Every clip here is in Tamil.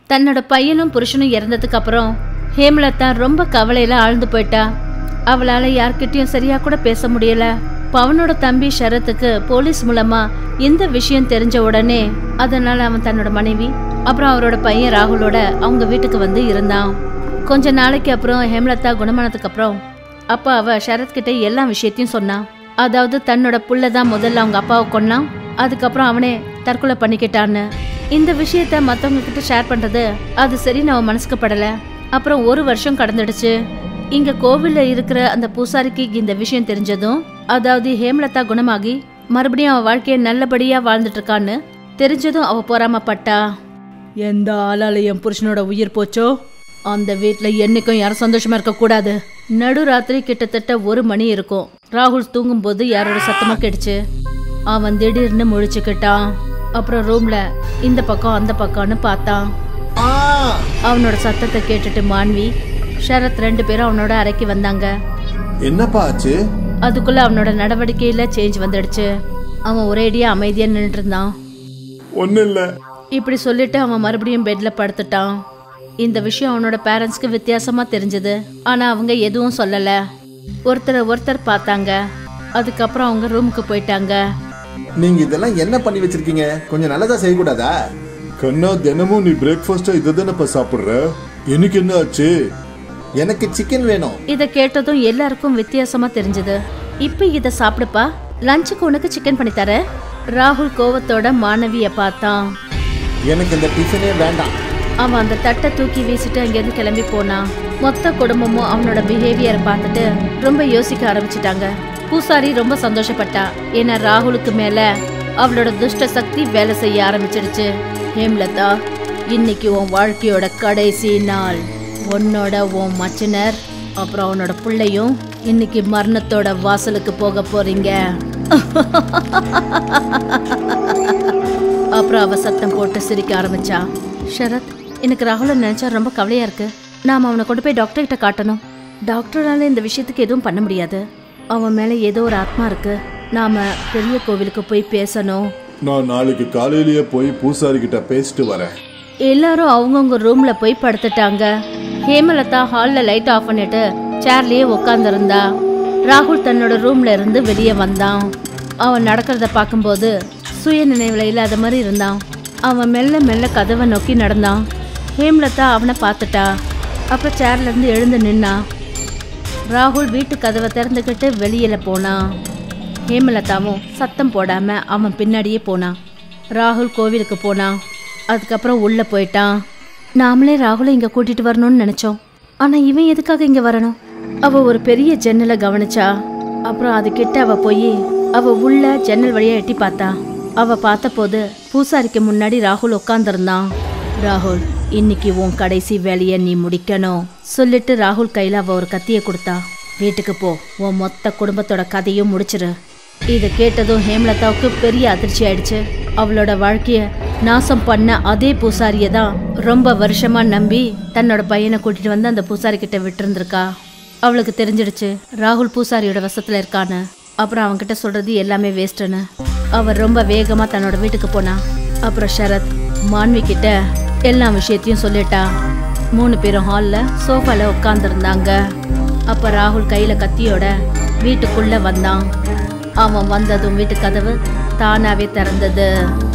தன்னோட பையனும் புருஷனும் இறந்ததுக்கு அப்புறம் ஹேமலதா ரொம்ப கவலையில ஆழ்ந்து போயிட்டா அவளால யார்கிட்டயும் சரியா கூட பேச முடியல பவனோட தம்பி ஷரத்துக்கு போலீஸ் மூலமா இந்த விஷயம் தெரிஞ்ச உடனே அதனால அவன் தன்னோட மனைவி அப்புறம் அவரோட பையன் ராகுலோட அவங்க வீட்டுக்கு வந்து இருந்தான் கொஞ்ச நாளைக்கு அப்புறம் ஹேமலதா குணமானதுக்கு அப்புறம் அப்பா அவ ஷரத் கிட்ட எல்லா விஷயத்தையும் சொன்னான் அதாவது தன்னோட புள்ள தான் முதல்ல அவங்க அப்பாவை கொன்னான் அதுக்கப்புறம் அவனே தற்கொலை பண்ணிக்கிட்டான்னு இந்த விஷயத்த மத்தவங்க கிட்ட ஷேர் பண்றது அது சரி அவன் மனசுக்கு படல அப்புறம் ஒரு வருஷம் கடந்துடுச்சு இங்க கோவில்ல இருக்கிற அந்த பூசாரிக்கு இந்த விஷயம் தெரிஞ்சதும் அதாவது ஹேமலதா குணமாகி மறுபடியும் அவ வாழ்க்கைய நல்லபடியா வாழ்ந்துட்டு இருக்கான்னு தெரிஞ்சதும் அவ பொறாமப்பட்டா எந்த ஆளால என் புருஷனோட உயிர் போச்சோ அந்த வீட்ல என்னைக்கும் யாரும் சந்தோஷமா இருக்க கூடாது நடுராத்திரி கிட்டத்தட்ட ஒரு மணி இருக்கும் ராகுல் தூங்கும்போது யாரோட சத்தமா கேட்டுச்சு அவன் திடீர்னு முழிச்சுக்கிட்டான் அப்புறம் ரூம்ல இந்த பக்கம் அந்த பக்கம்னு பார்த்தான் அவனோட சத்தத்தை கேட்டுட்டு மான்வி ஷரத் ரெண்டு பேரும் அவனோட அறைக்கு வந்தாங்க என்னப்பா ஆச்சு அதுக்குள்ள அவனோட நடவடிக்கையில சேஞ்ச் வந்துடுச்சு அவன் ஒரேடியா அமைதியா நின்னுட்டு இருந்தான் ஒன்னும் இல்ல இப்படி சொல்லிட்டு அவன் மறுபடியும் பெட்ல படுத்துட்டான் இந்த விஷயம் அவனோட பேரண்ட்ஸ்க்கு வித்தியாசமா தெரிஞ்சது ஆனா அவங்க எதுவும் சொல்லல ஒருத்தரை ஒருத்தர் பார்த்தாங்க அதுக்கப்புறம் அவங்க ரூமுக்கு போயிட்டாங்க நீங்க இதெல்லாம் என்ன பண்ணி வச்சிருக்கீங்க கொஞ்சம் நல்லதா செய்யக்கூடாதா கண்ணா தினமும் நீ பிரேக்ஃபாஸ்டா இதை தானப்பா சாப்பிடுற எனக்கு என்ன ஆச்சு எனக்கு சிக்கன் வேணும் இத கேட்டதும் எல்லாருக்கும் வித்தியாசமா தெரிஞ்சது இப்போ இத சாப்பிடுப்பா லஞ்சுக்கு உனக்கு சிக்கன் பண்ணி தரேன் ராகுல் கோவத்தோட மாணவிய பார்த்தான் எனக்கு இந்த டிஃபனே வேண்டாம் அவன் அந்த தட்டை தூக்கி வீசிட்டு அங்கேருந்து கிளம்பி போனான் மொத்த குடும்பமும் அவனோட பிஹேவியரை பார்த்துட்டு ரொம்ப யோசிக்க ஆரம்பிச்சிட்டாங்க பூசாரி ரொம்ப சந்தோஷப்பட்டா ஏன்னா ராகுலுக்கு மேல அவளோட துஷ்ட சக்தி வேலை செய்ய ஆரம்பிச்சிடுச்சு ஹேம்லதா இன்னைக்கு உன் வாழ்க்கையோட கடைசி நாள் உன்னோட உன் மச்சினர் அப்புறம் அவனோட பிள்ளையும் இன்னைக்கு மரணத்தோட வாசலுக்கு போக போறீங்க அப்புறம் அவ சத்தம் போட்டு சிரிக்க ஆரம்பிச்சா ஷரத் எனக்கு ராகுல நினைச்சா ரொம்ப கவலையா இருக்கு நாம அவனை கொண்டு போய் டாக்டர் கிட்ட காட்டணும் டாக்டரால இந்த விஷயத்துக்கு எதுவும் பண்ண முடியாது அவன் மேல ஏதோ ஒரு ஆத்மா இருக்கு நாம பெரிய கோவிலுக்கு போய் பேசணும் நான் நாளைக்கு காலையிலேயே போய் பூசாரி கிட்ட பேசிட்டு வரேன் எல்லாரும் அவங்கவுங்க ரூம்ல போய் படுத்துட்டாங்க ஹேமலதா ஹால்ல லைட் ஆஃப் பண்ணிட்டு சேர்லயே உட்காந்துருந்தா ராகுல் தன்னோட ரூம்ல இருந்து வெளியே வந்தான் அவன் நடக்கிறத பார்க்கும்போது சுய நினைவுல இல்லாத மாதிரி இருந்தான் அவன் மெல்ல மெல்ல கதவை நோக்கி நடந்தான் ஹேமலதா அவனை பார்த்துட்டா அப்புறம் சேர்ல இருந்து எழுந்து நின்னான் ராகுல் வீட்டு கதவை திறந்துக்கிட்டு வெளியில போனான் ஹேமலதாவும் சத்தம் போடாம அவன் பின்னாடியே போனான் ராகுல் கோவிலுக்கு போனான் அதுக்கப்புறம் உள்ள போயிட்டான் நாமளே ராகுலை இங்க கூட்டிட்டு வரணும்னு நினைச்சோம் ஆனா இவன் எதுக்காக இங்க வரணும் அவ ஒரு பெரிய ஜன்னலை கவனிச்சா அப்புறம் அது கிட்ட அவ போய் அவ உள்ள ஜன்னல் வழியா எட்டி பார்த்தா அவ பார்த்தபோது பூசாரிக்கு முன்னாடி ராகுல் உட்கார்ந்திருந்தான் ராகுல் இன்னைக்கு உன் கடைசி வேலையை நீ முடிக்கணும் சொல்லிட்டு ராகுல் கையில அவ ஒரு கத்தியை கொடுத்தா வீட்டுக்கு போ உன் மொத்த குடும்பத்தோட கதையும் முடிச்சிரு இதை கேட்டதும் ஹேமலதாவுக்கு பெரிய அதிர்ச்சி ஆயிடுச்சு அவளோட வாழ்க்கைய நாசம் பண்ண அதே பூசாரிய தான் ரொம்ப வருஷமா நம்பி தன்னோட பையனை கூட்டிட்டு வந்து அந்த பூசாரி கிட்ட விட்டுருந்துருக்கா அவளுக்கு தெரிஞ்சிடுச்சு ராகுல் பூசாரியோட வசத்துல இருக்கான்னு அப்புறம் அவன்கிட்ட சொல்றது எல்லாமே வேஸ்ட்னு அவர் ரொம்ப வேகமா தன்னோட வீட்டுக்கு போனா அப்புறம் ஷரத் மான்வி கிட்ட எல்லா விஷயத்தையும் சொல்லிட்டா மூணு பேரும் ஹால்ல சோஃபால உட்காந்துருந்தாங்க அப்ப ராகுல் கையில கத்தியோட வீட்டுக்குள்ள வந்தான் அவன் வந்ததும் வீட்டு கதவு தானாவே திறந்தது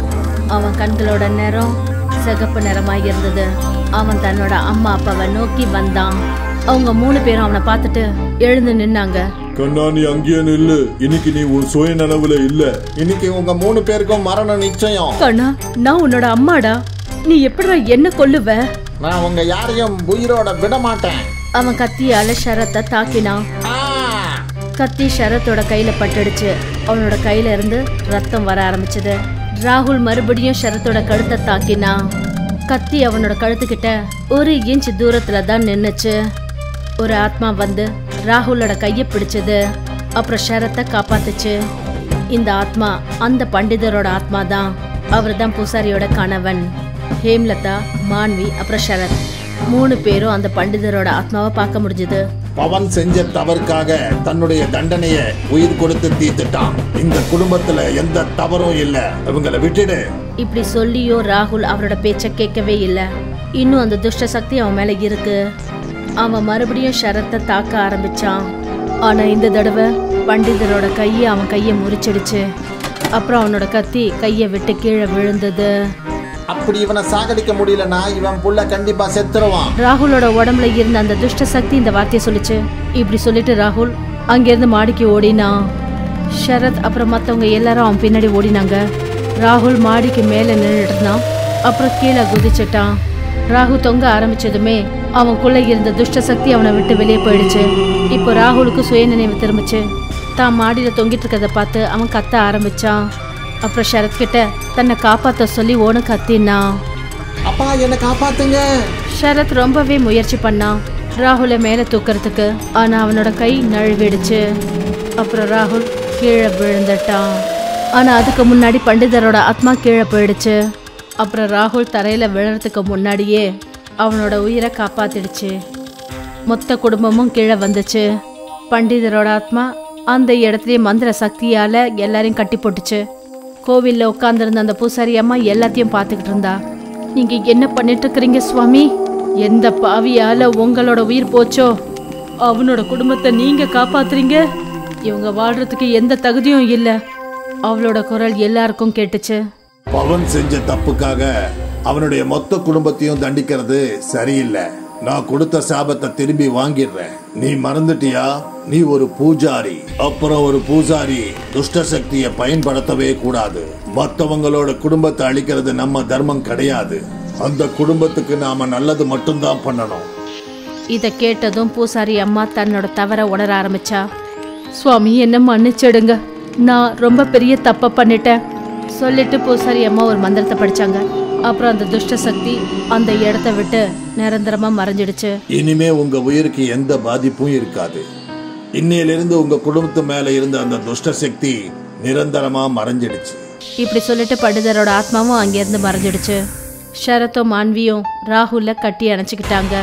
அவன் கண்களோட நிறம் சிகப்பு நிறமா இருந்தது அவன் தன்னோட அம்மா அப்பாவை நோக்கி வந்தான் அவங்க மூணு பேரும் அவனை பார்த்துட்டு எழுந்து நின்னாங்க கண்ணா நீ அங்கேயே நில்லு இன்னைக்கு நீ உன் சுய நனவுல இல்ல இன்னைக்கு உங்க மூணு பேருக்கும் மரணம் நிச்சயம் கண்ணா நான் உன்னோட அம்மாடா நீ எப்படிடா என்ன கொல்லுவ நான் உங்க யாரையும் உயிரோட விட மாட்டேன் அவன் கத்தியால ஷரத்தை தாக்கினான் ஆ! கத்தி ஷரத்தோட கையில பட்டுடுச்சு அவனோட கையில இருந்து ரத்தம் வர ஆரம்பிச்சது ராகுல் மறுபடியும் ஷரத்தோட கழுத்தை தாக்கினான் கத்தி அவனோட கழுத்துக்கிட்ட ஒரு இன்ச் தூரத்துல தான் நின்னுச்சு ஒரு ஆத்மா வந்து ராகுலோட கையை பிடிச்சது அப்புறம் ஷரத்தை காப்பாத்துச்சு இந்த ஆத்மா அந்த பண்டிதரோட ஆத்மா தான் அவர் தான் பூசாரியோட கணவன் ஹேம்லதா மான்வி அப்புறம் ஷரத் மூணு பேரும் அந்த பண்டிதரோட ஆத்மாவை பார்க்க முடிஞ்சது பவன் செஞ்ச தவறுக்காக தன்னுடைய தண்டனைய உயிர் கொடுத்து தீர்த்துட்டான் இந்த குடும்பத்துல எந்த தவறும் இல்ல இவங்களை விட்டுடு இப்படி சொல்லியும் ராகுல் அவரோட பேச்ச கேட்கவே இல்ல இன்னும் அந்த துஷ்ட சக்தி அவன் மேல இருக்கு அவன் மறுபடியும் ஷரத்தை தாக்க ஆரம்பிச்சான் ஆனா இந்த தடவை பண்டிதரோட கையை அவன் கையை முறிச்சிடுச்சு அப்புறம் அவனோட கத்தி கையை விட்டு கீழே விழுந்தது அப்படி இவனை சாகடிக்க முடியலனா இவன் புள்ள கண்டிப்பா செத்துருவான் ராகுலோட உடம்புல இருந்த அந்த துஷ்ட சக்தி இந்த வார்த்தையை சொல்லுச்சு இப்படி சொல்லிட்டு ராகுல் அங்கேருந்து மாடிக்கு ஓடினான் ஷரத் அப்புறம் மற்றவங்க எல்லாரும் அவன் பின்னாடி ஓடினாங்க ராகுல் மாடிக்கு மேலே நின்றுட்டு இருந்தான் அப்புறம் கீழே குதிச்சிட்டான் ராகு தொங்க ஆரம்பிச்சதுமே அவனுக்குள்ள இருந்த துஷ்ட சக்தி அவனை விட்டு வெளியே போயிடுச்சு இப்போ ராகுலுக்கு சுயநினைவு திரும்பிச்சு தான் மாடியில தொங்கிட்டு இருக்கதை பார்த்து அவன் கத்த ஆரம்பிச்சான் அப்புறம் ஷரத் கிட்ட தன்னை காப்பாத்த சொல்லி ஓன கத்தினான் அப்பா என்னை காப்பாத்துங்க ஷரத் ரொம்பவே முயற்சி பண்ணான் ராகுலை மேலே தூக்கிறதுக்கு ஆனா அவனோட கை நழுவிடுச்சு அப்புறம் ராகுல் கீழே விழுந்துட்டான் ஆனா அதுக்கு முன்னாடி பண்டிதரோட ஆத்மா கீழே போயிடுச்சு அப்புறம் ராகுல் தரையில விழறதுக்கு முன்னாடியே அவனோட உயிரை காப்பாத்திடுச்சு மொத்த குடும்பமும் கீழே வந்துச்சு பண்டிதரோட ஆத்மா அந்த இடத்துலயே மந்திர சக்தியால எல்லாரையும் கட்டி போட்டுச்சு கோவில்ல உட்கார்ந்திருந்த அந்த பூசாரி அம்மா எல்லாத்தையும் பார்த்துக்கிட்டு இருந்தா நீங்க என்ன பண்ணிட்டு இருக்கிறீங்க சுவாமி எந்த பாவியால உங்களோட உயிர் போச்சோ அவனோட குடும்பத்தை நீங்க காப்பாத்துறீங்க இவங்க வாழ்றதுக்கு எந்த தகுதியும் இல்ல அவளோட குரல் எல்லாருக்கும் கேட்டுச்சு பவன் செஞ்ச தப்புக்காக அவனுடைய மொத்த குடும்பத்தையும் தண்டிக்கிறது சரியில்லை நான் கொடுத்த சாபத்தை திரும்பி வாங்கிடுறேன் நீ மறந்துட்டியா நீ ஒரு பூஜாரி அப்புறம் ஒரு பூஜாரி துஷ்ட சக்தியை பயன்படுத்தவே கூடாது மத்தவங்களோட குடும்பத்தை அழிக்கிறது நம்ம தர்மம் கிடையாது அந்த குடும்பத்துக்கு நாம நல்லது மட்டும்தான் பண்ணணும் இதை கேட்டதும் பூசாரி அம்மா தன்னோட தவற உணர ஆரம்பிச்சா சுவாமி என்ன மன்னிச்சிடுங்க நான் ரொம்ப பெரிய தப்பை பண்ணிட்டேன் சொல்லிட்டு பூசாரி அம்மா ஒரு மந்திரத்தை படிச்சாங்க அப்புறம் அந்த துஷ்ட சக்தி அந்த இடத்த விட்டு நிரந்தரமா மறைஞ்சிடுச்சு இனிமே உங்க உயிருக்கு எந்த பாதிப்பும் இருக்காது இன்னையிலிருந்து உங்க குடும்பத்து மேல இருந்த அந்த துஷ்ட சக்தி நிரந்தரமா மறைஞ்சிடுச்சு இப்படி சொல்லிட்டு பண்டிதரோட ஆத்மாவும் அங்கேருந்து மறைஞ்சிடுச்சு ஷரத்தும் மான்வியும் ராகுல கட்டி அணைச்சிக்கிட்டாங்க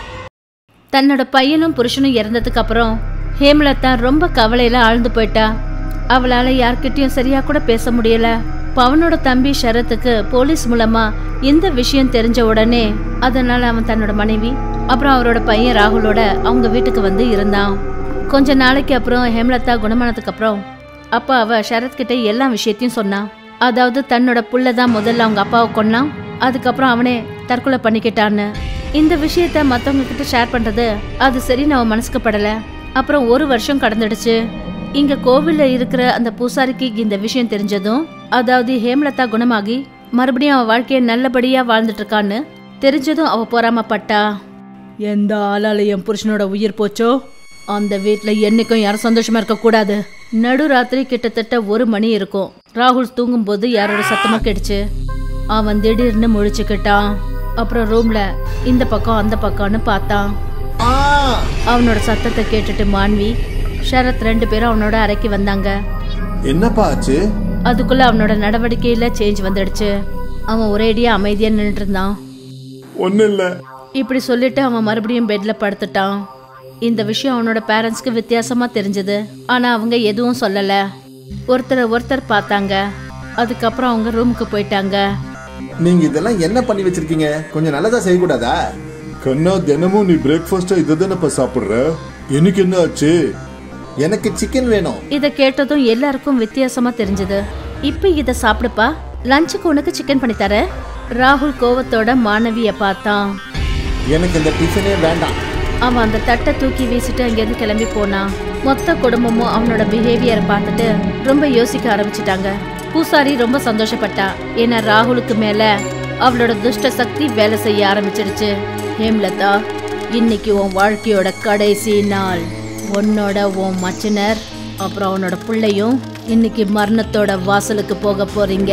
தன்னோட பையனும் புருஷனும் இறந்ததுக்கு அப்புறம் ஹேமலதா ரொம்ப கவலையில ஆழ்ந்து போயிட்டா அவளால யார்கிட்டயும் சரியா கூட பேச முடியல பவனோட தம்பி ஷரத்துக்கு போலீஸ் மூலமா இந்த விஷயம் தெரிஞ்ச உடனே அதனால அவன் தன்னோட மனைவி அப்புறம் அவரோட பையன் ராகுலோட அவங்க வீட்டுக்கு வந்து இருந்தான் கொஞ்ச நாளைக்கு அப்புறம் ஹேமலதா குணமானதுக்கு அப்புறம் அப்ப அவ ஷரத் கிட்ட எல்லா விஷயத்தையும் சொன்னான் அதாவது தன்னோட புள்ள தான் முதல்ல அவங்க அப்பாவை கொன்னான் அதுக்கப்புறம் அவனே தற்கொலை பண்ணிக்கிட்டான்னு இந்த விஷயத்த மத்தவங்க கிட்ட ஷேர் பண்றது அது சரின்னு அவன் மனசுக்கு படல அப்புறம் ஒரு வருஷம் கடந்துடுச்சு இங்க கோவில்ல இருக்கிற அந்த பூசாரிக்கு இந்த விஷயம் தெரிஞ்சதும் அதாவது ஹேமலதா குணமாகி மறுபடியும் அவ வாழ்க்கைய நல்லபடியா வாழ்ந்துட்டு இருக்கான்னு தெரிஞ்சதும் அவ பொறாமப்பட்டா எந்த ஆளால என் புருஷனோட உயிர் போச்சோ அந்த வீட்ல என்னைக்கும் யாரும் சந்தோஷமா இருக்க கூடாது நடுராத்திரி கிட்டத்தட்ட ஒரு மணி இருக்கும் ராகுல் தூங்கும்போது யாரோட சத்தமா கேட்டுச்சு அவன் திடீர்னு முழிச்சுக்கிட்டான் அப்புறம் ரூம்ல இந்த பக்கம் அந்த பக்கம்னு பார்த்தான் ஆ அவனோட சத்தத்தை கேட்டுட்டு மான்வி ஷரத் ரெண்டு பேரும் அவனோட அறைக்கு வந்தாங்க என்னப்பா ஆச்சு அதுக்குள்ள அவனோட நடவடிக்கையில சேஞ்ச் வந்துடுச்சு அவன் ஒரேடியா அமைதியா நின்னுட்டு இருந்தான் ஒன்னும் இல்ல இப்படி சொல்லிட்டு அவன் மறுபடியும் பெட்ல படுத்துட்டான் இந்த விஷயம் அவனோட பேரண்ட்ஸ்க்கு வித்தியாசமா தெரிஞ்சது ஆனா அவங்க எதுவும் சொல்லல ஒருத்தரை ஒருத்தர் பார்த்தாங்க அதுக்கப்புறம் அவங்க ரூமுக்கு போயிட்டாங்க நீங்க இதெல்லாம் என்ன பண்ணி வச்சிருக்கீங்க கொஞ்சம் நல்லதா செய்யக்கூடாதா கண்ணா தினமும் நீ பிரேக்ஃபாஸ்டா இதை தானப்பா சாப்பிடுற எனக்கு என்ன ஆச்சு எனக்கு சிக்கன் வேணும் இத கேட்டதும் எல்லாருக்கும் வித்தியாசமா தெரிஞ்சது இப்ப இத சாப்பிடுப்பா லஞ்சுக்கு உனக்கு சிக்கன் பண்ணி தரேன் ராகுல் கோவத்தோட மாணவிய பார்த்தான் எனக்கு இந்த டிஃபனே வேண்டாம் அவன் அந்த தட்டை தூக்கி வீசிட்டு அங்கேருந்து கிளம்பி போனான் மொத்த குடும்பமும் அவனோட பிஹேவியரை பார்த்துட்டு ரொம்ப யோசிக்க ஆரம்பிச்சிட்டாங்க பூசாரி ரொம்ப சந்தோஷப்பட்டா ஏன்னா ராகுலுக்கு மேல அவளோட துஷ்ட சக்தி வேலை செய்ய ஆரம்பிச்சிடுச்சு ஹேம்லதா இன்னைக்கு உன் வாழ்க்கையோட கடைசி நாள் உன்னோட உன் மச்சினர் அப்புறம் அவனோட பிள்ளையும் இன்னைக்கு மரணத்தோட வாசலுக்கு போக போறீங்க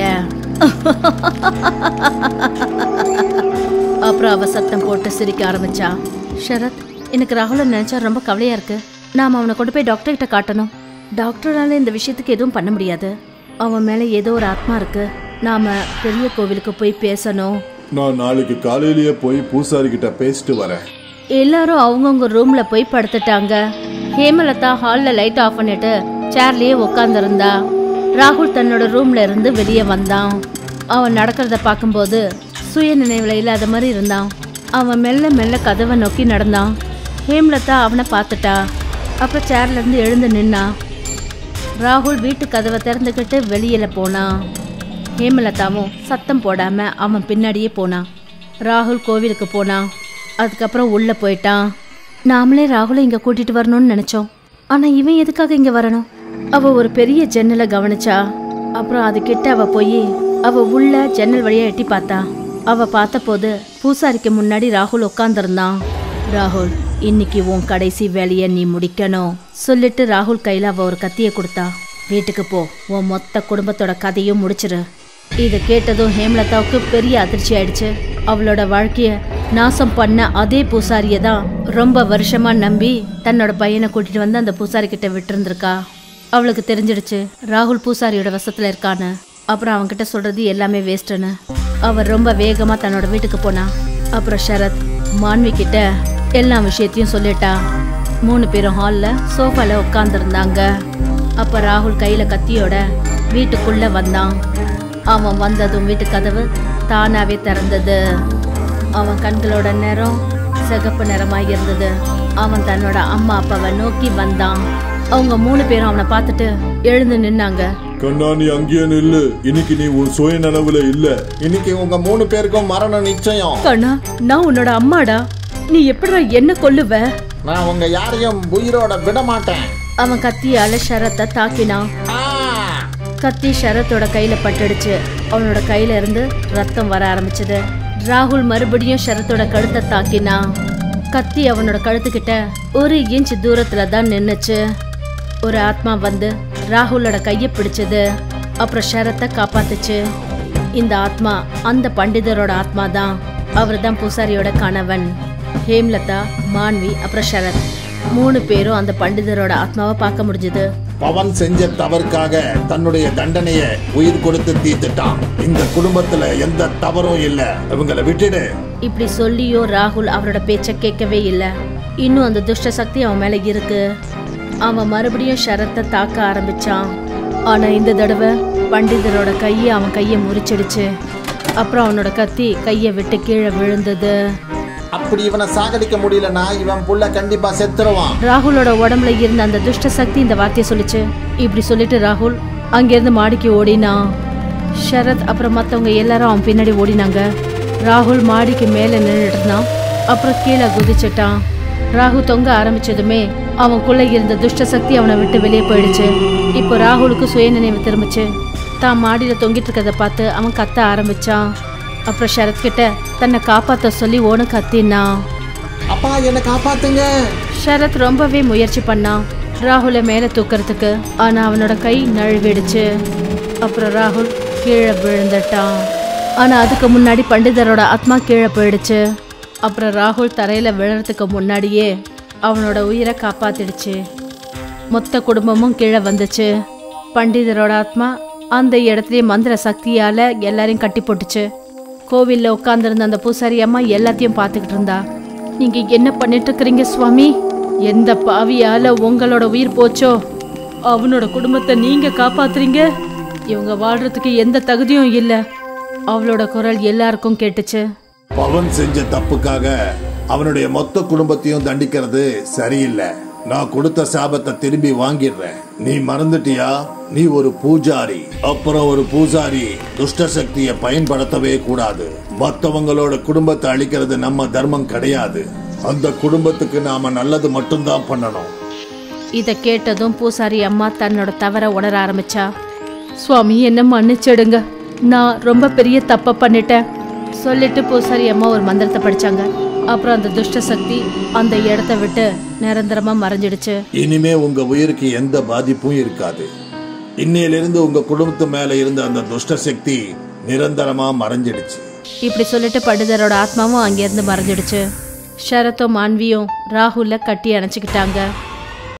அப்புறம் அவ சத்தம் போட்டு சிரிக்க ஆரம்பிச்சா ஷரத் எனக்கு ராகுலை நினைச்சா ரொம்ப கவலையா இருக்கு நாம அவனை கொண்டு போய் டாக்டர் கிட்ட காட்டணும் டாக்டரால இந்த விஷயத்துக்கு எதுவும் பண்ண முடியாது அவன் மேல ஏதோ ஒரு ஆத்மா இருக்கு நாம பெரிய கோவிலுக்கு போய் பேசணும் நான் நாளைக்கு காலையிலேயே போய் பூசாரி கிட்ட பேசிட்டு வரேன் எல்லாரும் அவங்கவுங்க ரூம்ல போய் படுத்துட்டாங்க ஹேமலதா ஹால்ல லைட் ஆஃப் பண்ணிட்டு சேர்லயே உட்காந்துருந்தா ராகுல் தன்னோட ரூம்ல இருந்து வெளியே வந்தான் அவன் நடக்கிறத பார்க்கும்போது சுய நினைவுல இல்லாத மாதிரி இருந்தான் அவன் மெல்ல மெல்ல கதவை நோக்கி நடந்தான் ஹேம்லதா அவனை பார்த்துட்டா அப்புறம் சேர்ல இருந்து எழுந்து நின்னா ராகுல் வீட்டு கதவை திறந்துக்கிட்டு வெளியில போனான் ஹேமலதாவும் சத்தம் போடாம அவன் பின்னாடியே போனான் ராகுல் கோவிலுக்கு போனான் அதுக்கப்புறம் உள்ள போயிட்டான் நாமளே ராகுலை இங்க கூட்டிட்டு வரணும்னு நினைச்சோம் ஆனா இவன் எதுக்காக இங்க வரணும் அவ ஒரு பெரிய ஜன்னலை கவனிச்சா அப்புறம் அது கிட்ட அவ போய் அவ உள்ள ஜன்னல் வழியா எட்டி பார்த்தா அவ பார்த்தபோது பூசாரிக்கு முன்னாடி ராகுல் உட்காந்துருந்தான் ராகுல் இன்னைக்கு உன் கடைசி வேலையை நீ முடிக்கணும் சொல்லிட்டு ராகுல் கையில அவ ஒரு கத்திய கொடுத்தா வீட்டுக்கு போ உன் மொத்த குடும்பத்தோட கதையும் முடிச்சிரு இதை கேட்டதும் ஹேமலதாவுக்கு பெரிய அதிர்ச்சி ஆயிடுச்சு அவளோட வாழ்க்கைய நாசம் பண்ண அதே பூசாரிய தான் ரொம்ப வருஷமா நம்பி தன்னோட பையனை கூட்டிட்டு வந்து அந்த பூசாரி கிட்ட விட்டுருந்துருக்கா அவளுக்கு தெரிஞ்சிடுச்சு ராகுல் பூசாரியோட வசத்துல இருக்கான்னு அப்புறம் அவன்கிட்ட சொல்றது எல்லாமே வேஸ்ட்டுன்னு அவர் ரொம்ப வேகமா தன்னோட வீட்டுக்கு போனா அப்புறம் ஷரத் மான்வி கிட்ட எல்லா விஷயத்தையும் சொல்லிட்டா மூணு பேரும் ஹால்ல சோஃபால உட்காந்துருந்தாங்க அப்ப ராகுல் கையில கத்தியோட வீட்டுக்குள்ள வந்தான் அவன் வந்ததும் வீட்டு கதவு தானாவே திறந்தது அவன் கண்களோட நிறம் சிகப்பு நிறமாய் இருந்தது அவன் தன்னோட அம்மா அப்பாவை நோக்கி வந்தான் அவங்க மூணு பேரும் அவனை பார்த்துட்டு எழுந்து நின்னாங்க கண்ணா நீ அங்கேயே நில்லு இன்னைக்கு நீ உன் சுய நனவுல இல்ல இன்னைக்கு உங்க மூணு பேருக்கும் மரணம் நிச்சயம் கண்ணா நான் உன்னோட அம்மாடா நீ எப்படிடா என்ன கொல்லுவ நான் உங்க யாரையும் உயிரோட விட மாட்டேன் அவன் கத்தியால ஷரத்தை தாக்கினான் கத்தி ஷரத்தோட கையில பட்டுடுச்சு அவனோட கையில இருந்து ரத்தம் வர ஆரம்பிச்சது ராகுல் மறுபடியும் ஷரத்தோட கழுத்தை தாக்கினான் கத்தி அவனோட கழுத்துக்கிட்ட ஒரு இன்ச் தூரத்துல தான் நின்னுச்சு ஒரு ஆத்மா வந்து ராகுலோட கையை பிடிச்சது அப்புறம் ஷரத்தை காப்பாத்துச்சு இந்த ஆத்மா அந்த பண்டிதரோட ஆத்மா தான் அவர் தான் பூசாரியோட கணவன் ஹேம்லதா மான்வி அப்புறம் ஷரத் மூணு பேரும் அந்த பண்டிதரோட ஆத்மாவை பார்க்க முடிஞ்சது பவன் செஞ்ச தவறுக்காக தன்னுடைய தண்டனைய உயிர் கொடுத்து தீர்த்துட்டான் இந்த குடும்பத்துல எந்த தவறும் இல்ல இவங்களை விட்டுடு இப்படி சொல்லியும் ராகுல் அவரோட பேச்ச கேட்கவே இல்லை இன்னும் அந்த துஷ்ட சக்தி அவன் மேல இருக்கு அவன் மறுபடியும் ஷரத்தை தாக்க ஆரம்பிச்சான் ஆனா இந்த தடவை பண்டிதரோட கையை அவன் கையை முறிச்சிடுச்சு அப்புறம் அவனோட கத்தி கையை விட்டு கீழே விழுந்தது அப்படி இவனை சாகடிக்க முடியலனா இவன் புள்ள கண்டிப்பா செத்துருவான் ராகுலோட உடம்புல இருந்த அந்த துஷ்ட சக்தி இந்த வார்த்தையை சொல்லுச்சு இப்படி சொல்லிட்டு ராகுல் அங்கிருந்து மாடிக்கு ஓடினான் ஷரத் அப்புறம் மற்றவங்க எல்லாரும் அவன் பின்னாடி ஓடினாங்க ராகுல் மாடிக்கு மேலே நின்றுட்டு இருந்தான் அப்புறம் கீழே குதிச்சிட்டான் ராகு தொங்க ஆரம்பிச்சதுமே அவனுக்குள்ள இருந்த துஷ்ட சக்தி அவனை விட்டு வெளியே போயிடுச்சு இப்போ ராகுலுக்கு சுயநினைவு திரும்பிச்சு தான் மாடியில் தொங்கிட்டு இருக்கிறத பார்த்து அவன் கத்த ஆரம்பிச்சான் அப்புறம் ஷரத் கிட்ட தன்னை காப்பாற்ற சொல்லி ஓன கத்தினான் அப்பா என்ன காப்பாத்துங்க ஷரத் ரொம்பவே முயற்சி பண்ணான் ராகுலை மேலே தூக்கறதுக்கு ஆனா அவனோட கை நழுவிடுச்சு அப்புறம் ராகுல் கீழே விழுந்துட்டான் ஆனா அதுக்கு முன்னாடி பண்டிதரோட ஆத்மா கீழே போயிடுச்சு அப்புறம் ராகுல் தரையில விழறதுக்கு முன்னாடியே அவனோட உயிரை காப்பாத்திடுச்சு மொத்த குடும்பமும் கீழே வந்துச்சு பண்டிதரோட ஆத்மா அந்த இடத்துலயே மந்திர சக்தியால எல்லாரையும் கட்டி போட்டுச்சு கோவில்ல உட்கார்ந்திருந்த அந்த பூசாரி அம்மா எல்லாத்தையும் பார்த்துக்கிட்டு இருந்தா நீங்க என்ன பண்ணிட்டு இருக்கிறீங்க சுவாமி எந்த பாவியால உங்களோட உயிர் போச்சோ அவனோட குடும்பத்தை நீங்க காப்பாத்துறீங்க இவங்க வாழ்றதுக்கு எந்த தகுதியும் இல்ல அவளோட குரல் எல்லாருக்கும் கேட்டுச்சு பவன் செஞ்ச தப்புக்காக அவனுடைய மொத்த குடும்பத்தையும் தண்டிக்கிறது சரியில்லை நான் கொடுத்த சாபத்தை திரும்பி வாங்கிடுறேன் நீ மறந்துட்டியா நீ ஒரு பூஜாரி அப்புறம் ஒரு பூஜாரி துஷ்ட சக்தியை பயன்படுத்தவே கூடாது மத்தவங்களோட குடும்பத்தை அழிக்கிறது நம்ம தர்மம் கிடையாது அந்த குடும்பத்துக்கு நாம நல்லது மட்டும்தான் பண்ணணும் இதை கேட்டதும் பூசாரி அம்மா தன்னோட தவற உணர ஆரம்பிச்சா சுவாமி என்ன மன்னிச்சிடுங்க நான் ரொம்ப பெரிய தப்பை பண்ணிட்டேன் சொல்லிட்டு பூசாரி அம்மா ஒரு மந்திரத்தை படிச்சாங்க அப்புறம் அந்த துஷ்ட சக்தி அந்த இடத்த விட்டு நிரந்தரமா மறைஞ்சிடுச்சு இனிமே உங்க உயிருக்கு எந்த பாதிப்பும் இருக்காது இன்னையிலிருந்து உங்க குடும்பத்து மேல இருந்த அந்த துஷ்ட சக்தி நிரந்தரமா மறைஞ்சிடுச்சு இப்படி சொல்லிட்டு பண்டிதரோட ஆத்மாவும் அங்கேருந்து மறைஞ்சிடுச்சு ஷரத்தும் மான்வியும் ராகுல கட்டி அணைச்சிக்கிட்டாங்க